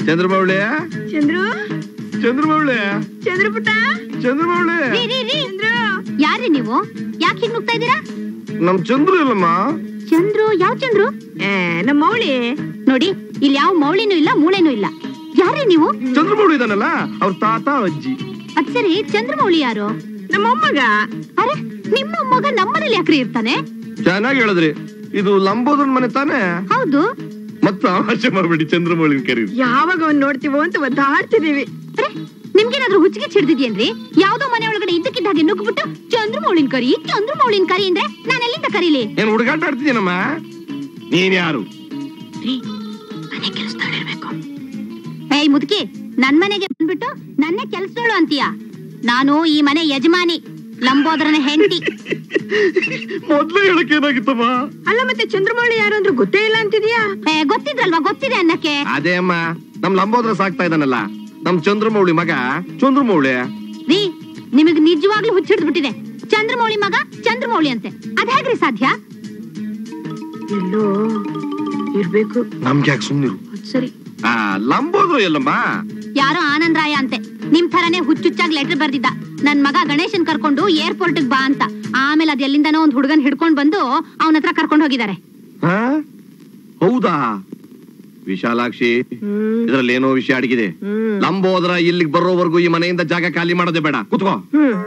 ಚಂದ್ರಮೌಳಿ ಚಂದ್ರು ಚಂದ್ರಮೌಳಿ ಚಂದ್ರಪುಟ ಚಂದ್ರಮೌಳಿ ರೀ ರೀ ರೀ ಚಂದ್ರು ಯಾರ್ರಿ ನೀವು ಯಾಕೆ ಹೀಗ್ ನುಗ್ತಾ ಇದ್ದೀರಾ ನಮ್ ಚಂದ್ರು ಇಲ್ಲಮ್ಮ ಚಂದ್ರು ಯಾವ ಚಂದ್ರು ಏ, ನಮ್ಮ ಮೌಳಿ ನೋಡಿ ಇಲ್ಲಿ ಯಾವ ಮೌಳಿನೂ ಇಲ್ಲ ಮೂಳೆನೂ ಇಲ್ಲ ಯಾರ್ರಿ ನೀವು ಚಂದ್ರಮೌಳಿ ಇದಾನಲ್ಲ ಅವ್ರ ತಾತ ಅಜ್ಜಿ ಅದ್ ಸರಿ ಚಂದ್ರಮೌಳಿ ಯಾರು ನಮ್ಮ ಮೊಮ್ಮಗ ಅರೆ ನಿಮ್ಮ ಮಗ ನಮ್ಮನೇಲಿ ಯಾಕ್ರಿ ಇರ್ತಾನೆ ಚೆನ್ನಾಗಿ ಹೇಳಿದ್ರಿ ಇದು ಲಂಬೋದನ್ ಮನೆ ತಾನೇ ಹೌದು ಮತ್ತ ಆಶೆ ಮಾಡ್ಬಿಡಿ ಚಂದ್ರಮೌಳಿ ಕರೀರಿ ಯಾವಾಗ ಅವ್ನ್ ನೋಡ್ತೀವೋ ಅಂತ ಒದ್ದಾಡ್ತಿದೀವಿ ಅರೆ ನಿಮ್ಗೇನಾದ್ರೂ ಹುಚ್ಚಿಗೆ ಹಿಡ್ದಿದ್ಯೇನ್ರಿ ಯಾವ್ದೋ ಮನೆ ಒಳಗಡೆ ಇದ್ದಕ್ಕಿದ್ದ ಹಾಗೆ ನುಗ್ಬಿಟ್ಟು ಚಂದ್ರಮೌಳಿನ್ ಕರಿ ಚಂದ್ರಮೌಳಿನ್ ಕರಿ ಅಂದ್ರೆ ನಾನು ಎಲ್ಲಿಂದ ಕರೀಲಿ ಏನ್ ಹುಡುಗಾಟ ಆಡ್ತಿದ್ದೀನಮ್ಮ ನೀನ್ ಯಾರು ಮನೆ ಕೆಲಸದಲ್ಲಿರ್ಬೇಕು ಏಯ್ ಮುದುಕಿ ನನ್ ಮನೆಗೆ ಬಂದ್ಬಿಟ್ಟು ನನ್ನೇ ಕೆಲ್ಸದೋಳು ಅಂತೀಯ ನಾನು ಈ ಮನೆ ಯಜಮಾನಿ ಲಂಬೋದರನ ಹೆಂಡತಿ ಮೊದ್ಲೇ ಹೇಳಕ್ ಏನಾಗಿತ್ತಮ್ಮ ಅಲ್ಲ ಮತ್ತೆ ಚಂದ್ರಮೌಳಿ ಯಾರು ಅಂದ್ರೂ ಗೊತ್ತೇ ಇಲ್ಲ ಅಂತಿದ್ಯಾ ಏ, ಗೊತ್ತಿದ್ರಲ್ವಾ ಗೊತ್ತಿದೆ ಅನ್ನಕ್ಕೆ ಅದೇ ಅಮ್ಮ ನಮ್ ಲಂಬೋದ್ರ ಸಾಕ್ತಾ ಇದ್ದಾನಲ್ಲ ನಮ್ ಚಂದ್ರಮೌಳಿ ಮಗ ಚಂದ್ರಮೌಳಿ ರೀ ನಿಮಗ್ ನಿಜವಾಗ್ಲೂ ಹುಚ್ಚಿಡ್ದ್ಬಿಟ್ಟಿದೆ ಚಂದ್ರಮೌಳಿ ಮಗ ಚಂದ್ರಮೌಳಿ ಅಂತೆ ಅದ್ ಹೇಗ್ರಿ ಸಾಧ್ಯ ಎಲ್ಲೋ ಇರ್ಬೇಕು ನಮ್ಗೆ ಯಾಕೆ ಸುಮ್ನಿರು ಅದ್ ಸರಿ ಆ ಲಂಬೋದ್ರ ಎಲ್ಲಮ್ಮ ಯಾರೋ ಆನಂದ್ ರಾಯ ಅಂತೆ ನಿಮ್ ಥರನೇ ಹುಚ್ಚುಚ್ಚಾಗಿ ಲೆಟರ್ ಬರ್ದಿದ್ದ ನನ್ ಮಗ ಗಣೇಶನ್ ಕರ್ಕೊಂಡು ಏರ್ಪೋರ್ಟ್ ಬಾ ಅಂತ ಆಮೇಲೆ ಅದ್ ಎಲ್ಲಿಂದನೋ ಒಂದ್ ಹುಡುಗನ್ ಹಿಡ್ಕೊಂಡ್ ಬಂದು ಅವನ ಹತ್ರ ಕರ್ಕೊಂಡು ಹೋಗಿದ್ದಾರೆ ಹಾ? ಹೌದಾ ವಿಶಾಲಾಕ್ಷಿ ಹ್ಮ್ ಇದ್ರಲ್ಲಿ ಏನೋ ವಿಷಯ ಅಡಗಿದೆ ಹ್ಮ್ ಲಂಬೋದ್ರ ಇಲ್ಲಿಗೆ ಬರೋವರೆಗೂ ಈ ಮನೆಯಿಂದ ಜಾಗ ಖಾಲಿ ಮಾಡೋದೇ ಬೇಡ ಕುತ್ಕೋ ಹ್ಮ್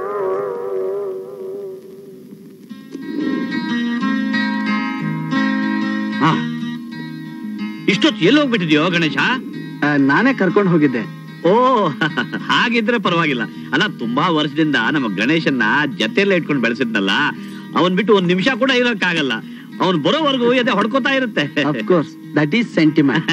ಹಾ. ಇಷ್ಟೊತ್ತು ಎಲ್ಲಿ ಹೋಗ್ಬಿಟ್ಟಿದ್ಯೋ ಗಣೇಶ ನಾನೇ ಕರ್ಕೊಂಡು ಹೋಗಿದ್ದೆ ಓ ಹಾಗಿದ್ರೆ ಪರವಾಗಿಲ್ಲ ಅಲ್ಲ ತುಂಬಾ ವರ್ಷದಿಂದ ನಮ್ಮ ಗಣೇಶನ್ನ ಜೊತೆಯಲ್ಲೇ ಇಟ್ಕೊಂಡು ಬೆಳೆಸಿದ್ನಲ್ಲ ಅವನ್ ಬಿಟ್ಟು ಒಂದ್ ನಿಮಿಷ ಕೂಡ ಇರೋಕ್ಕಾಗಲ್ಲ ಅವನ್ ಬರೋವರೆಗೂ ಎದೆ ಹೊಡ್ಕೋತಾ ಇರುತ್ತೆ ಅಫ್ಕೋರ್ಸ್ ದಟ್ ಈಸ್ ಸೆಂಟಿಮೆಂಟ್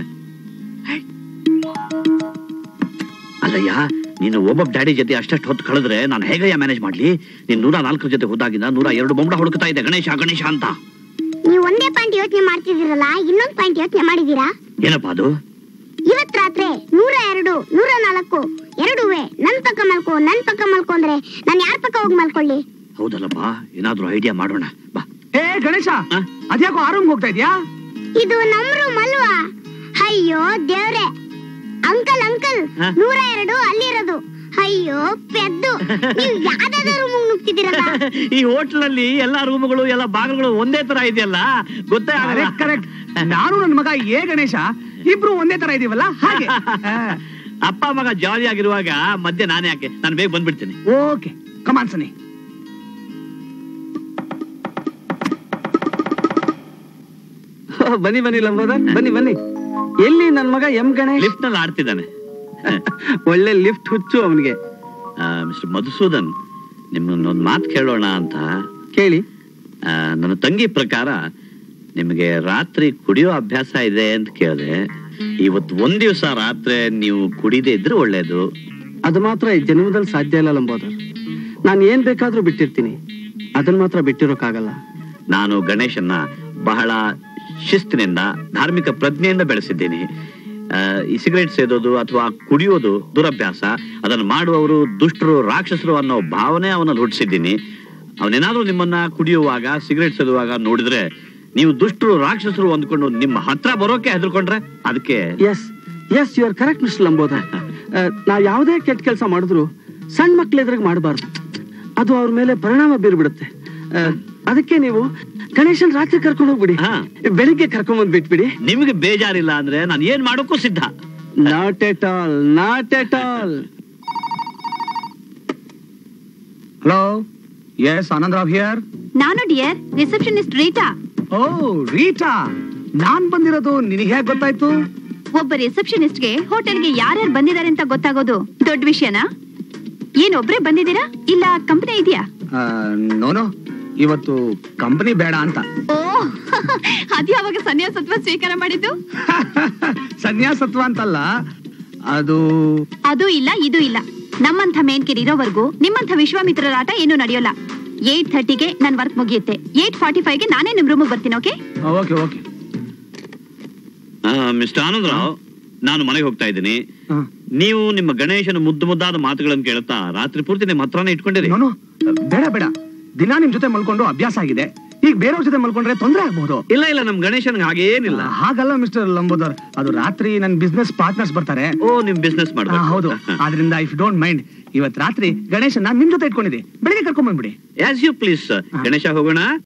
ಅಲ್ಲಯ್ಯ ನೀನು ಒಬ್ಬೊಬ್ಬ ಡ್ಯಾಡಿ ಜೊತೆ ಅಷ್ಟಷ್ಟು ಹೊತ್ತು ಕಳೆದ್ರೆ ನಾನು ಹೇಗಯ್ಯ ಮ್ಯಾನೇಜ್ ಮಾಡ್ಲಿ ನೀನ್ ನೂರ ನಾಲ್ಕರ ಜೊತೆ ಹೋದಾಗಿಂದ ನೂರ ಎರಡು ಬೊಂಬಡ ಹುಡುಕ್ತಾ ಇದೆ ಗಣೇಶ ಗಣೇಶ ಅಂತ ನೀವು ಒಂದೇ ಪಾಯಿಂಟ್ ಯೋಚನೆ ಮಾಡ್ತಿದ್ದೀರಲ್ಲ ಇನ್ನೊಂದು ಪಾಯಿಂಟ್ ಯೋಚನೆ ಮಾಡಿದೀರಾ ಏನಪ್ಪಾ ಅದು ಇವತ್ ರಾತ್ರಿ ನೂರ ಎರಡು ನೂರ ನಾಲ್ಕು ಎರಡುವೆ ನನ್ ಪಕ್ಕ ಮಲ್ಕೋ ನನ್ ಪಕ್ಕ ಮಲ್ಕೋ ಅಂದ್ರೆ ನಾನ್ ಯಾರ ಪಕ್ಕ ಹೋಗಿ ಮಲ್ಕೊಳ್ಳಿ ಹೌದಲ್ಲಪ್ಪ ಏನಾದ್ರೂ ಐಡಿಯಾ ಮಾಡೋಣ ಬಾ ಏ ಗಣೇಶ ಆ? ಅದ್ಯಾಕೋ ಆರೂಮ್ ಹೋಗ್ತಾ ಇದ್ಯಾ ಇದು ನಮ್ ರೂಮ್ ಅಲ್ವಾ ಅಯ್ಯೋ ದೇವ್ರೆ ಅಂಕಲ್ ಅಂಕಲ್ ಹ? ನೂರ ಎರಡು ಅಲ್ಲಿರೋದು ಅಯ್ಯೋ ಪೆದ್ದು ನೀವು ಯಾವ್ದಾದ್ರು ರೂಮ್ ನುಗ್ತಿದ್ದೀರಲ್ಲ ಈ ಹೋಟ್ಲಲ್ಲಿ ಎಲ್ಲಾ ರೂಮ್ಗಳು ಎಲ್ಲ ಬಾಗಿಲುಗಳು ಒಂದೇ ತರ ಇದೆಯಲ್ಲ ಗೊತ್ತೇ ಆಗಲ್ಲ ಕರೆಕ್ಟ್ ಕರೆಕ್ಟ್ ನಾನು ನನ್ನ ಮಗ ಏ ಗಣೇಶ ಇಬ್ರು ಒಂದೇ ತರ ಇದೀವಲ್ಲ ಹಾಗೆ ಅಪ್ಪ ಮಗ ಜಾಲಿ ಆಗಿರುವಾಗ ಮಧ್ಯೆ ನಾನೇ ಯಾಕೆ ನಾನು ಬೇಗ ಬಂದ್ಬಿಡ್ತೀನಿ ಓಕೆ ಕಮಾನ್ ಸನಿ ಬನ್ನಿ ಬನ್ನಿ ಲಂಬೋದರ್ ಬನ್ನಿ ಬನ್ನಿ ಎಲ್ಲಿ ನನ್ ಮಗ ಎಂ ಗಣೇಶ್ ಲಿಫ್ಟ್ ನಲ್ಲಿ ಆಡ್ತಿದ್ದಾನೆ ಒಳ್ಳೆ ಲಿಫ್ಟ್ ಹುಚ್ಚು ಅವನಿಗೆ ಮಿಸ್ಟರ್ ಮಧುಸೂದನ್ ನಿಮ್ಮನ್ನೊಂದು ಮಾತು ಕೇಳೋಣ ಅಂತ ಕೇಳಿ ಆ, ನನ್ನ ತಂಗಿ ಪ್ರಕಾರ ನಿಮಗೆ ರಾತ್ರಿ ಕುಡಿಯೋ ಅಭ್ಯಾಸ ಇದೆ ಅಂತ ಕೇಳಿದೆ ಇವತ್ತು ಒಂದ್ ದಿವಸ ರಾತ್ರಿ ನೀವು ಕುಡಿದೇ ಇದ್ರೆ ಒಳ್ಳೇದು ಅದು ಮಾತ್ರ ಈ ಜನ್ಮದಲ್ಲಿ ಸಾಧ್ಯ ಇಲ್ಲ ಲಂಬೋದರ್ ನಾನು ಏನ್ ಬೇಕಾದ್ರೂ ಬಿಟ್ಟಿರ್ತೀನಿ ಅದನ್ನ ಮಾತ್ರ ಬಿಟ್ಟಿರೋಕ್ಕಾಗಲ್ಲ ನಾನು ಗಣೇಶನ್ನ ಬಹಳ ಶಿಸ್ತಿನಿಂದ ಧಾರ್ಮಿಕ ಪ್ರಜ್ಞೆಯಿಂದ ಬೆಳೆಸಿದ್ದೀನಿ ಆ, ಈ ಸಿಗರೇಟ್ ಸೇದೋದು ಅಥವಾ ಕುಡಿಯೋದು ದುರಭ್ಯಾಸ ಅದನ್ನು ಮಾಡುವವರು ದುಷ್ಟರು ರಾಕ್ಷಸರು ಅನ್ನೋ ಭಾವನೆ ಅವನಲ್ಲಿ ಹುಟ್ಟಿಸಿದ್ದೀನಿ ಅವನೇನಾದ್ರೂ ನಿಮ್ಮನ್ನ ಕುಡಿಯುವಾಗ ಸಿಗರೇಟ್ ಸೇದುವಾಗ ನೋಡಿದ್ರೆ ನೀವು ದುಷ್ಟರು ರಾಕ್ಷಸರು ಅಂದ್ಕೊಂಡು ನಿಮ್ಮ ಹತ್ರ ಬರೋಕೆ ಹೆದರ್ಕೊಂಡ್ರೆ ಅದಕ್ಕೆ yes yes you are correct mister Lambodar ನಾವ್ ಯಾವುದೇ ಕೆಟ್ಟ ಕೆಲಸ ಮಾಡಿದ್ರು ಸಣ್ಣ ಮಕ್ಳ ಎದುರಿಗೆ ಮಾಡಬಾರ್ದು ಅದು ಅವ್ರ ಮೇಲೆ ಪರಿಣಾಮ ಬೀರ್ಬಿಡುತ್ತೆ ಆ, ಅದಕ್ಕೆ ನೀವು ಗಣೇಶನ್ ರಾತ್ರಿ ಕರ್ಕೊಂಡು ಹೋಗ್ಬಿಡಿ ಹಾ. ಬೆಳಿಗ್ಗೆ ಕರ್ಕೊಂಡ್ ಬಂದ್ ಬಿಟ್ಬಿಡಿ ನಿಮಗೆ ಬೇಜಾರಿಲ್ಲ ಅಂದ್ರೆ ನಾನು ಏನ್ ಮಾಡೋಕ್ಕೂ ಸಿದ್ಧ not at all not at all hello yes Anandrao here ನಾನು ಡಿಯರ್ ರಿಸೆಪ್ಷನಿಸ್ಟ್ ರೀಟಾ ಓ ರೀಟಾ ನಾನ್ ಬಂದಿರೋದು ನಿನಗೆ ಹೇಗೆ ಗೊತ್ತಾಯ್ತು ಒಬ್ಬ ರಿಸೆಪ್ಷನಿಸ್ಟ್ಗೆ ಹೋಟೆಲ್ಗೆ ಯಾರ್ಯಾರು ಬಂದಿದ್ದಾರೆ ಅಂತ ಗೊತ್ತಾಗೋದು ದೊಡ್ಡ ವಿಷಯನಾ ಏನ್ ಒಬ್ರೇ ಬಂದಿದ್ದೀರಾ ಇಲ್ಲ ಕಂಪನಿ ಇದೆಯಾ ನೋನೋ ಇವತ್ತು ಕಂಪನಿ ಬೇಡ ಅಂತ ಓ ಅದು ಯಾವಾಗ ಸನ್ಯಾಸತ್ವ ಸ್ವೀಕಾರ ಮಾಡಿದ್ದು ಸನ್ಯಾಸತ್ವ ಅಂತಲ್ಲ ಅದು ಅದು ಇಲ್ಲ ಇದು ಇಲ್ಲ ನಮ್ಮಂಥ ಮೇನ್ಕಿರ್ ಇರೋವರೆಗೂ ನಿಮ್ಮಂಥ ವಿಶ್ವಾಮಿತ್ರರ ಆಟ ಏನೂ ನಡೆಯೋಲ್ಲ ಏಟ್ ಥರ್ಟಿಗೆ ನನ್ ವರ್ಕ್ ಮುಗಿಯುತ್ತೆ ಏಟ್ ಫಾರ್ಟಿ ಫೈವ್ಗೆ ನಾನೇ ನಿಮ್ ರೂಮಿಗೆ ಬರ್ತೀನಿ okay okay okay mister Anandrao ನಾನು ಮನೆಗೆ ಹೋಗ್ತಾ ಇದ್ದೀನಿ ನೀವು ನಿಮ್ಮ ಗಣೇಶನ ಮುದ್ದು ಮುದ್ದಾದ ಮಾತುಗಳನ್ನು ಕೇಳುತ್ತಾ ರಾತ್ರಿ ಪೂರ್ತಿ ನಿಮ್ಮ ಹತ್ರನೇ ಇಟ್ಕೊಂಡಿರಿ ನೋನು ಬೇಡ ಬೇಡ ದಿನ ನಿಮ್ ಜೊತೆ ಮಲ್ಕೊಂಡು ಅಭ್ಯಾಸ ಆಗಿದೆ ಈಗ ಬೇರೆಯವ್ರ ಜೊತೆ ಮಲ್ಕೊಂಡ್ರೆ ತೊಂದರೆ ಆಗ್ಬಹುದು ಇಲ್ಲ ಇಲ್ಲ ನಮ್ ಗಣೇಶನ್ಗೆ ಹಾಗೇನಿಲ್ಲ ಹಾಗಲ್ಲ ಮಿಸ್ಟರ್ ಲಂಬೋದರ್ ಅದು ರಾತ್ರಿ ನನ್ ಬಿಸ್ನೆಸ್ ಪಾರ್ಟ್ನರ್ಸ್ ಬರ್ತಾರೆ ಓ ನಿಮ್ ಬಿಸ್ನೆಸ್ ಆ, ಮಾಡ್ಬೇಕು ಹೌದು ಆದ್ರಿಂದ ಇಫ್ ಡೋಂಟ್ ಮೈಂಡ್ ಇವತ್ ರಾತ್ರಿ ಗಣೇಶನ್ ನಿಮ್ ಜೊತೆ ಇಟ್ಕೊಂಡಿದ್ದೆ ಬೆಳಿಗ್ಗೆ ಕರ್ಕೊಂಡ್ ಬಂದ್ಬಿಡಿ ಆಸ್ ಯು ಪ್ಲೀಸ್ ಗಣೇಶ ಹೋಗೋಣ